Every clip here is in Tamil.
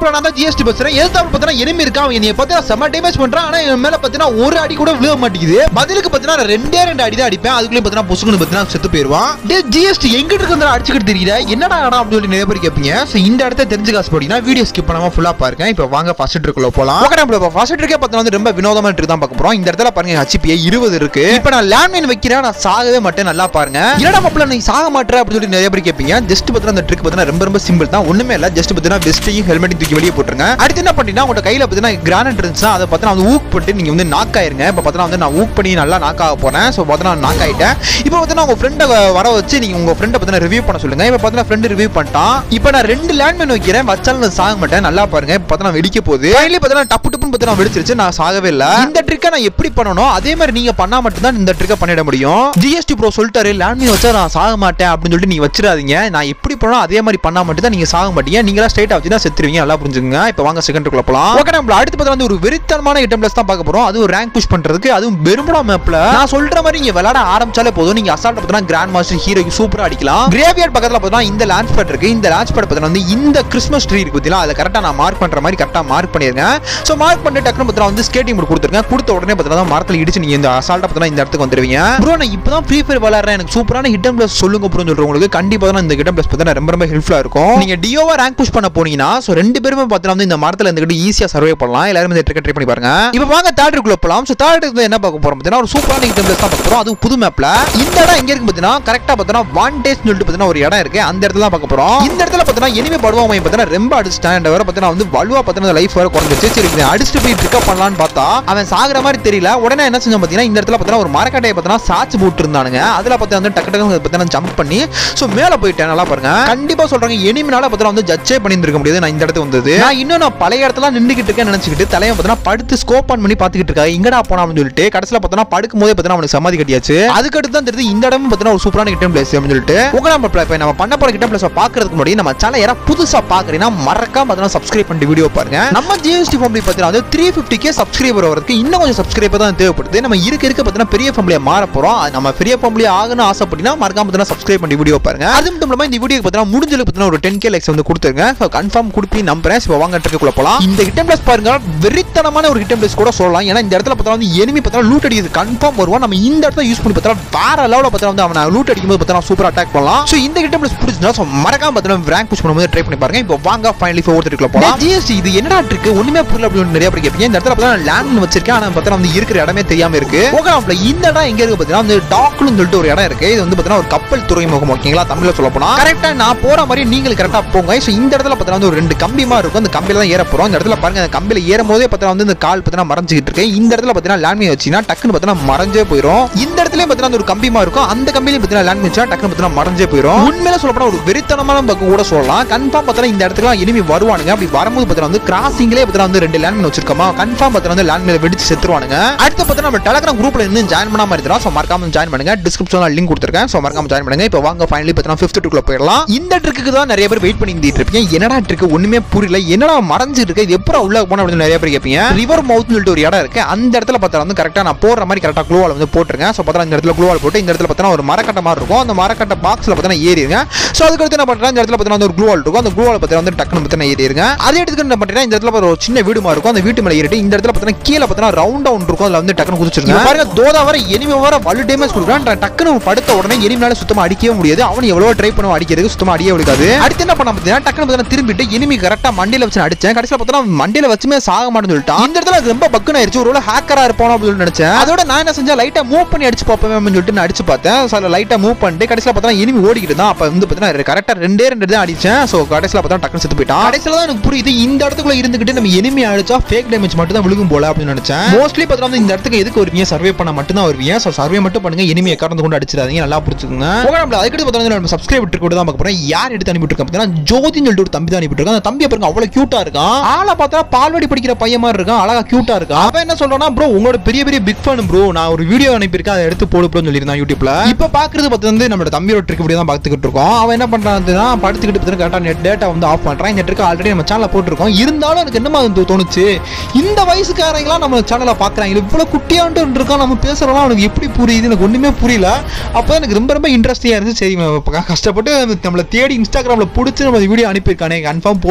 ப்ரோ நான் தான் ஜிஎஸ்டி பேசுறேன் எதிர்த்தாப்புல பார்த்தீங்கன்னா enemy இருக்கான் அவன் என்னைய பார்த்தா செம்ம டேமேஜ் பண்றான் ஆனா என் மேல பார்த்தீங்கன்னா ஒரு அடி கூட விழுக மாட்டேங்குது பதிலுக்கு பார்த்தீங்கன்னா ரெண்டே ரெண்டு அடி தான் அடிப்பேன் அதுக்குள்ளே பார்த்தீங்கன்னா பொசுக்குன்னு பார்த்தீங்கன்னா செத்து போயிருவான் டே ஜிஎஸ்டி எங்கிட்டு இருக்கு அடிச்சுக்கிட்டு தெரியல என்னடா இடம் அப்படின்னு சொல்லி நிறைய பேர் கேட்பீங்க ஸோ இந்த இடத்த தெரிஞ்சு காசு போட்டீங்கன்னா வீடியோ ஸ்கிப் பண்ணாம ஃபுல்லா பாருங்க இப்போ வாங்க ஃபர்ஸ்ட் ட்ரிக்குள்ள போலாம் ஓகே நம்ம ஃபர்ஸ்ட் ட்ரிக்கே பார்த்தா வந்து ரொம்ப வினோதமான ட்ரிக் தான் பார்க்க போறோம் இந்த இடத்துல பாருங்க ஹச்சிபிஏ இருபது இருக்கு இப்போ நான் லேண்ட்மைன் வைக்கிறேன் நான் சாகவே மாட்டேன் நல்லா பாருங்க என்னடா மாப்பிள்ள நீ சாக மாட்டேற அப்படின்னு சொல்லி நிறைய பேர் கேட்பீங்க ஜஸ்ட் பார்த்தீங்கன்னா அந்த ட்ரிக் பார்த்தீங்கன்னா ரொம்ப ரொம்ப சிம்பிள் தான் ஒண்ணுமே இல்ல ஜஸ்ட் பார்த்தீங்கன்னா வெஸ்ட்டையும் ஹெல்மெட்டையும் தூக்கி வெளியே போட்டுருங்க அடுத்து என்ன பண்ணீங்கன்னா உங்க கையில பார்த்தீங்கன்னா கிரானைட் இருந்துச்சுன்னா அதை பார்த்தீங்கன்னா வந்து ஊக் பண்ணிட்டு நீங்க வந்து நாக் ஆயிருங்க இப்போ பார்த்தீங்கன்னா வந்து நான் ஊக் பண்ணி நல்லா நாக் ஆக போறேன் ஸோ பார்த்தீங்கன்னா நாக் ஆயிட்டேன் இப்போ பார்த்தீங்கன்னா உங்க ஃப்ரெண்டை வர வச்சு நீங்க உங்க ஃப்ரெண்டை பார்த்தீங்கன்னா ரிவ்யூ பண்ண சொல்லுங்க இப்போ பார்த்தீங்கன்னா ஃப்ரெண்டு ரிவ்யூ பண்ணிட்டான் இப்போ நான் ரெண்டு லேண்ட்மேன் வைக்கிறேன் வச்சாலும் நான் சாக மாட்டேன் நல்லா பாருங்க இப்போ பார்த்தீங்கன்னா வெடிக்க போகுது ஃபைனலி பார்த்தீங்கன்னா டப்பு டப்புன்னு பார்த்தீங்கன்னா வெடிச்சிருச்சு நான் சாகவே இல்லை இந்த ட்ரிக்கை நான் எப்படி பண்ணணும் அதே மாதிரி நீங்க பண்ணா மட்டும்தான் இந்த ட்ரிக்கை பண்ணிட முடியும் ஜிஎஸ்டி ப்ரோ சொல்லிட்டாரு லேண்ட்மேன் வச்சா நான் சாக மாட்டேன் அப்படின்னு சொல்லிட்டு நீங்க வச்சிடாதீங்க நான் எப்படி பண்ணணும் அதே மாதிரி பண்ணா மட்டும் தான் நீங்க சாக மாட்டீங்க நீங்களா ஸ்ட்ரைட் ஆச்சு தான் செத்துருவீங்க நல்லா புரிஞ்சுங்க இப்போ வாங்க செகண்ட் போலாம் ஓகே நம்ம அடுத்து பார்த்தா வந்து ஒரு வெறித்தனமான ஐட்டம் பிளஸ் தான் பார்க்க போறோம் அது ஒரு ரேங்க் புஷ் பண்றதுக்கு அதுவும் பெருமுடா மேப்ல நான் சொல்ற மாதிரி நீங்க விளையாட ஆரம்பிச்சாலே போதும் நீங்க அசால்ட் பார்த்தா கிராண்ட் மாஸ்டர் ஹீரோக்கு சூப்பரா அடிக்கலாம் கிரேவியார்ட் பக்கத்துல பார்த்தா இந்த லான்ச் பேட் இருக்கு இந்த லான்ச் பேட் பார்த்தா வந்து இந்த கிறிஸ்மஸ் ட்ரீ இருக்கு பார்த்தீங்களா அதை கரெக்டா நான் மார்க் பண்ற மாதிரி கரெக்டா மார்க் பண்ணிருங்க சோ மார்க் பண்ணிட்டு டக்குனு பார்த்தா வந்து ஸ்கேட்டிங் போர்டு கொடுத்துருங்க கொடுத்த உடனே பார்த்தா மரத்துல இடிச்சு நீங்க இந்த அசால்ட்டா பார்த்தா இந்த இடத்துக்கு வந்துருவீங்க ப்ரோ நான் இப்பதான் ஃப்ரீ ஃபயர் விளையாடுறேன் எனக்கு சூப்பரான ஹிட்டன் பிளஸ் சொல்லுங்க ப்ரோ சொல்றவங்களுக்கு கண்டிப்பா தான் இந்த ஹிட்டன் பிளஸ் பார்த்தா ரொம்ப ரொம்ப ஹெல்ப்ஃபுல்லா இருக்கும் நீங்க டியோவா ரேங்க் புஷ் பண்ண போனீங்கன்னா சோ ரெண்டு பேருமே பார்த்தா வந்து இந்த மரத்துல இருந்துகிட்டு ஈஸியா சர்வே பண்ணலாம் எல்லாரும் இந்த ட்ரிக் ட்ரை பண்ணி பாருங்க இப்போ வாங்க தேர்ட் இருக்குள்ள போலாம் சோ தேர்ட் இருக்கு என்ன பார்க்க போறோம் பார்த்தீங்கன்னா ஒரு சூப்பரான ஹிட்டன் பிளஸ் தான் பார்க்க போறோம் அதுவும் புது மேப்ல இந்த இடம் எங்க இருக்கு பார்த்தீங்கன்னா கரெக்டா பார்த்தீங்கன்னா ஒன் டேஸ் சொல்லிட்டு பார்த்தீங்கன்னா ஒரு இடம் இருக்கு அந்த இடத்துல தான் பார்க்க போறோம் இந்த இடத்துல பார்த்தீங்கன்னா எனிமே படுவா மையம் பார்த்தீங்கன்னா ரொம்ப அடிச்சிட்டான் இந்த வர பார்த்தீங்கன்னா வந்து வலுவா பார்த்தீங்கன்னா லைஃப் வர குறைஞ்சிச்சு சரி இவன் அடிச்சுட்டு போய் ட்ரிக்கப் பண்ணலாம்னு பார்த்தா அவன் சாகுற மாதிரி தெரியல உடனே என்ன செஞ்சோம் பார்த்தீங்கன்னா இந்த இடத்துல பார்த்தீங்கன்னா ஒரு மரக்கட்டையை பார்த்தீங்கன்னா சாச்சு போட்டு இருந்தானுங்க அதுல பார்த்தீங்கன்னா வந்து டக்கு டக்கு பார்த்தீங்கன்னா ஜம்ப் பண்ணி ஸோ மேல போயிட்டேன் நல்லா பாருங்க கண்டிப்பா சொல்றாங்க எனிமினால பார்த்தீங்கன்னா வந்து ஜட்ஜே பண்ணியிருந்திருக்க முடியாது நான் இந்த இடத்துக்கு வந்தது நான் இன்னும் நான் பழைய இடத்துல நின்றுகிட்டு இருக்கேன் நினைச்சுக்கிட்டு தலையை பார்த்தீங்கன்னா படுத்து ஸ்கோப் ஆன் பண்ணி பார்த்துக்கிட்டு இருக்கா எங்கடா போனா அப்படின்னு சொல்லிட்டு கடைசியில் பார்த்தீங்கன்னா படுக்கும் போதே பார்த்தீங்கன்னா அவனுக்கு சமாதி கட்டியாச்சு அதுக்கு அடுத்து தான் தெரியுது இந்த இடமும் பார்த்தீங்கன்னா ஒரு சூப்பரான கிட்டம் பிளேஸ் அப்படின்னு சொல்லிட்டு உங்க நம்ம இப்போ நம்ம பண்ண போற கிட்டம் பிளேஸ் பார்க்கறதுக்கு முன்னாடி நம்ம சேனல் யாராவது புதுசா பாக்குறீங்கன்னா மறக்காம பார்த்தீங்கன்னா சப்ஸ்கிரைப் பண்ணிட்டு வீடியோ பாருங்க நம்ம ஜிஎஸ்டி ஃபேமிலி பார்த்தீங்கன்னா வந்து த்ரீ ஃபிஃப்டிக்கே சப்ஸ்கிரைபர் வரதுக்கு இன்னும் கொஞ்சம் சப்ஸ்கிரைபர் தான் தேவைப்படுது நம்ம இருக்க இருக்க பார்த்தீங்கன்னா பெரிய ஃபேமிலியை மாற போறோம் அது நம்ம பெரிய ஃபேமிலி ஆகணும்னு ஆசைப்பட்டீங்கன்னா மறக்காம பார்த்தீங்கன்னா சப்ஸ்கிரைப் பண்ணி வீடியோ பாருங்க அது மட்டும் இல்லாம இந்த வீடியோ பார்த்தீங்கன்னா முடிஞ்சளவுக்கு பார்த்தீங்கன்னா ஒரு டென் கே லைக்ஸ் வந்து கொடுத்துருங்க கன்ஃபார்ம் கொடுப்பி நம்புறேன் இப்போ வாங்க ட்ரிக்குள்ள போலாம் இந்த ஹிட்டம் பிளஸ் பாருங்க வெறித்தனமான ஒரு ஹிட்டம் பிளஸ் கூட சொல்லலாம் ஏன்னா இந்த இடத்துல பார்த்தா வந்து எனிமி பார்த்தா லூட் அடிக்கிறது கன்ஃபார்ம் வருவான் நம்ம இந்த இடத்துல யூஸ் பண்ணி பார்த்தா வேற லெவலில் பார்த்தா வந்து அவனை லூட் அடிக்கும்போது பார்த்தா சூப்பர் அட்டாக் பண்ணலாம் ஸோ இந்த ஹிட்டம் பிளஸ் பிடிச்சிருந்தா ஸோ மறக்காம பார்த்தா ரேங்க் புஷ் பண்ணும்போது ட்ரை பண்ணி பாருங்க இப்போ வாங்க ஃபைனலி ஃபோர் ட்ரிக்குள்ள போலாம் ஜிஎஸ்டி இது என்னடா ட்ரிக் ஒண்ணுமே புரியல அப்படின்னு நிறைய பேர் கேட்பீங்க இந்த இடத்துல பார்த்தா லேண்ட் வச்சிருக்கேன் ஆனால் பார்த்தா வந்து இருக்கிற இடமே தெரியாம இருக்கு ஓகே நம்மள இந்த இடம் எங்க இருக்கு பார்த்தீங்கன்னா வந்து டாக்னு சொல்லிட்டு ஒரு இடம் இருக்கு இது வந்து பார்த்தீங்கன்னா ஒரு கப்பல் துறைமுகம் ஓகேங்களா தமிழ்ல சொல்ல போனா கரெக்டா நான் போற மாதிரி நீங்களும் கரெக்டா போங்க ஸோ இந்த இடத்துல பார்த்தீங்கன்னா வந்து ஒரு ரெண்டு கம்பிமா இருக்கும் அந்த கம்பியில தான் ஏற போறோம் இந்த இடத்துல பாருங்க அந்த கம்பியில ஏறும் போதே பார்த்தீங்கன்னா வந்து இந்த கால் பார்த்தீங்கன்னா மறைஞ்சிக்கிட்டு இருக்கு இந்த இடத்துல பார்த்தீங்கன்னா லேண்ட் வச்சுன்னா டக்குன்னு பார்த்தீங்கன்னா மறைஞ்சே போயிடும் இந்த இடத்துல பார்த்தீங்கன்னா ஒரு கம்பிமா இருக்கும் அந்த கம்பியில பார்த்தீங்கன்னா லேண்ட் வச்சா டக்குன்னு பார்த்தீங்கன்னா மறைஞ்சே போயிடும் உண்மையில சொல்ல போனா ஒரு வெறித்தனமான பக்கம் கூட சொல்லலாம் கன்ஃபார்ம் பார்த்தீங்கன்னா இந்த இடத்துல இனிமே வருவானுங்க அப்படி வரும்போது பார்த்தீங்கன்னா வந்து கிராசிங்லேயே பார்த்தீங்கன்னா வந்து ரெண்டு லேண்ட் வச்சிருக்கோமா கன்ஃபார்ம் பார்த்தீங்கன்னா வந்து லேண்ட் மேல வெடிச்சு செத்துருவானுங்க அடுத்து பார்த்தீங்கன்னா நம்ம டெலகிராம் குரூப்ல இன்னும் ஜாயின் பண்ணாம இருக்கிறோம் ஸோ மறக்காம ஜாயின் பண்ணுங்க டிஸ்கிரிப்ஷன்ல லிங்க் கொடுத்துருக்கேன் ஸோ மறக்காம ஜாயின் பண்ணுங்க இப்போ வாங்க ஃபைனலி பார்த்தீங்கன்னா ஃபிஃப்த் டூக்குள்ள போயிடலாம் இந்த ட்ரிக்கு தான் நிறைய பேர் வெயிட் பண்ணிட்டு இருப்பீங்க என்னடா ட்ரிக் ஒண்ணுமே புரியல என்னடா மறைஞ்சிட்டு இருக்கு இது எப்பறம் உள்ள போன அப்படின்னு நிறைய பேர் கேட்பீங்க ரிவர் மவுத் சொல்லிட்டு ஒரு இடம் இருக்கு அந்த இடத்துல பார்த்தா வந்து கரெக்டா நான் போடுற மாதிரி கரெக்டா க்ளூவால் வந்து போட்டுருங்க ஸோ பார்த்தா இந்த இடத்துல க்ளூவால் போட்டு இந்த இடத்துல பார்த்தா ஒரு மரக்கட்டை மாதிரி இருக்கும் அந்த மரக்கட்டை பாக்ஸ்ல பார்த்தா ஏறிடுங்க ஸோ அதுக்கு அடுத்து என்ன பண்றேன் இந்த இடத்துல பார்த்தா வந்து ஒரு க்ளூவால் இருக்கும் அந்த க்ளூவால் பார்த்தா வந்து டக்குனு பார்த்தா ஏறிடுங்க அதே இடத்துக்கு என்ன பண்றேன் இந்த இடத்துல ஒரு சின்ன வீடு மாதிரி இருக்கும் அந்த வீட்டு மேல ஏறிட்டு இந்த இடத்துல பார்த்தா கீழே பார்த்தா ரவுண்ட் டவுன் இருக்கும் அதுல வந்து டக்குனு குதிச்சிருங்க பாருங்க தோதா வர எனிமே வர வலு டேமேஜ் கொடுக்குறான் டக்குனு படுத்த உடனே எனிமினால சுத்தமா அடிக்கவே முடியாது அவன் எவ்வளவு ட்ரை பண்ணுவான் அடிக்கிறதுக்கு சுத்தமா அடியே விழுக்காது அடுத்து என்ன பண்ண பார்த்தீங்கன்னா டக்குனு பார்த்தீங்கன்னா திரும்பிட்டு எனிமி கரெக்டா மண்டியில வச்சு அடிச்சேன் கடைசியில் பார்த்தா மண்டியில வச்சுமே சாக மாட்டேன்னு சொல்லிட்டான் இந்த இடத்துல எனக்கு ரொம்ப பக்குன்னு ஆயிடுச்சு ஒரு ஹேக்கரா இருப்பானோ அப்படின்னு சொல்லி நினைச்சேன் அதோட நான் என்ன செஞ்சேன் லைட்டா மூவ் பண்ணி அடிச்சு பார்ப்பேன் அப்படின்னு சொல்லிட்டு நான் அடிச்சு பார்த்தேன் ஸோ லைட்டா மூவ் பண்ணிட்டு கடைசியில் பார்த்தா எனிமி ஓடிக்கிட்டு தான் அப்ப வந்து பார்த்தீங்கன்னா கரெக்டா ரெண்டே ரெண்டு தான் அடிச்சேன் ஸோ கடைசியில் பார்த்தா டக்குனு செத்து போயிட்டான் கடைசியில் தான் எனக்கு புரியுது இந்த இடத்துக்குள்ள இருந்துகிட்டு நம்ம எனிமி அடிச்சா ஃபேக் டேமேஜ் மட்டும் தான் விழுகும் போல அப்படின்னு நினைச்சேன் மோஸ்ட்லி பார்த்தா இந்த இடத்துக்கு எதுக்கு வருவீங்க சர்வே பண்ண மட்டும் தான் வருவீங்க ஸோ சர்வே மட்டும் பண்ணுங்க எனிமியை கறந்து கொண்டு அடிச்சிடாதீங்க நல்லா புரிச்சுக்கோங்க ஓகே நம்மள அதுக்கு பார்த்தா நம்ம சப்ஸ்கிரைப் ட்ரிக் தான் பார்க்க போறோம் யார் எடுத்து அனுப்பிட்டு பார்த்தீங்கன்னா ஜோதின்னு சொல்லிட்டு ஒரு தம்பி தான் அனுப்பிட்டு இருக்கான் அந்த தம்பியை பாருங்க அவ்வளவு கியூட்டா இருக்கான் ஆளை பார்த்தா பால்வாடி படிக்கிற பையன் மாதிரி இருக்கான் அழகா கியூட்டா இருக்கான் அவன் என்ன சொல்றானா ப்ரோ உங்களோட பெரிய பெரிய பிக் ஃபேன் ப்ரோ நான் ஒரு வீடியோ அனுப்பியிருக்கேன் அதை எடுத்து போடு ப்ரோன்னு சொல்லியிருந்தான் யூடியூப்ல இப்ப பாக்குறது பார்த்து வந்து நம்மளோட தம்பியோட ட்ரிக் இப்படி தான் பார்த்துக்கிட்டு இருக்கோம் அவன் என்ன பண்றான்னா படுத்துக்கிட்டு பார்த்து கரெக்டாக நெட் டேட்டா வந்து ஆஃப் பண்றான் இந்த ட்ரிக் ஆல்ரெடி நம்ம சேனல்ல போட்டிருக்கோம் இருந்தாலும் எனக்கு என்னமா வந்து தோணுச்சு இந்த வயசுக்காரங்களாம் நம்ம சேனலை பாக்குறாங்க இவ்வளவு குட்டியாண்டு இருக்கான் நம்ம பேசுறோம் அவனுக்கு எப்படி புரியுது எனக்கு ஒண்ணுமே புரியல அப்போ எனக்கு ரொம்ப ரொம்ப இன்ட்ரெஸ்டிங்காக இருந்துச்சு சரி நம்ம இப்ப கஷ்டப்பட்டு நம்மளை தேடி இன்ஸ்டாகிராமில் பிடிச்சி நம்ம வீடியோ அனுப்பியிருக்கானே கன்ஃபார்ம் போடுன்னு சொல்லிட்டு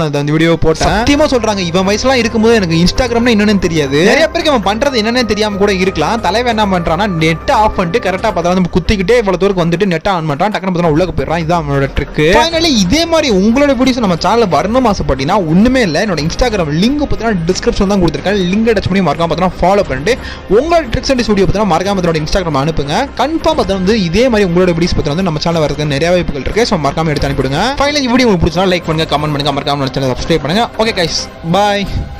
நான் அந்த வீடியோ போட்டேன் சத்தியமா சொல்றாங்க இவன் வயசுலாம் இருக்கும்போது எனக்கு இன்ஸ்டாகிராம்னா என்னன்னு தெரியாது நிறைய பேருக்கு அவன் பண்றது என்னன்னு தெரியாம கூட இருக்கலாம் தலைவன் என்ன பண்றான்னா நெட் ஆஃப் பண்ணிட்டு கரெக்டா பார்த்தா வந்து குத்திக்கிட்டே இவ்வளவு தூரம் வந்துட்டு நெட் ஆன் பண்றான் டக்குனு பார்த்தா உள்ள போயிடுறான் இதுதான் அவனோட ட்ரிக் ஃபைனலி இதே மாதிரி உங்களோட வீடியோஸ் நம்ம சேனல்ல வரணும் ஆசைப்பட்டீங்கன்னா ஒண்ணுமே இல்லை என்னோட இன்ஸ்டாகிராம் லிங்க் பார்த்தீங்கன்னா டிஸ்கிரிப்ஷன் தான் கொடுத்துருக்கேன் லிங்க் டச் பண்ணி மறக்காம பார்த்தீங்கன்னா ஃபாலோ பண்ணிட்டு உங்களோட ட்ரிக்ஸ் அண்ட் வீடியோ பார்த்தீங்கன்னா மறக்காம என்னோட இன்ஸ்டாகிராம் அனுப்புங்க கன்ஃபார்ம் பார்த்தா வந்து இதே மாதிரி உங்களோட வீடியோஸ் பார்த்தீங்கன்னா வந்து நம்ம சேனல் வரதுக்கு நிறைய வாய்ப்புகள் இருக்கு ஸோ மறக்காம எடுத்து அனுப்பிடுங்க ஃபைனலி வீடியோ உங்களுக்கு பிடிச்சா லைக் பண்ணுங்க கமெண்ட் பண்ணுங்க மறக்காம சேனல் சப்ஸ்கிரைப் பண்ணுங்க ஓகே கைஸ் பாய்